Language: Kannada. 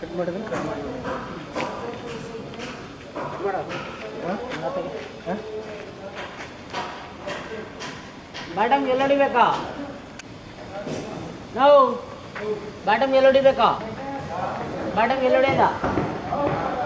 ಕಟ್ ಮಾಡಿದ್ರೆ ಕಟ್ ಮಾಡಿ ಬಾಟಮ್ ಎಲ್ಲ ಹೊಡಿಬೇಕಾ ನಾವು ಬಾಟಮ್ ಎಲ್ಲ ಹೊಡಿಬೇಕಾ ಬಾಟಮ್ ಎಲ್ಲ ಹೊಡೆಯದ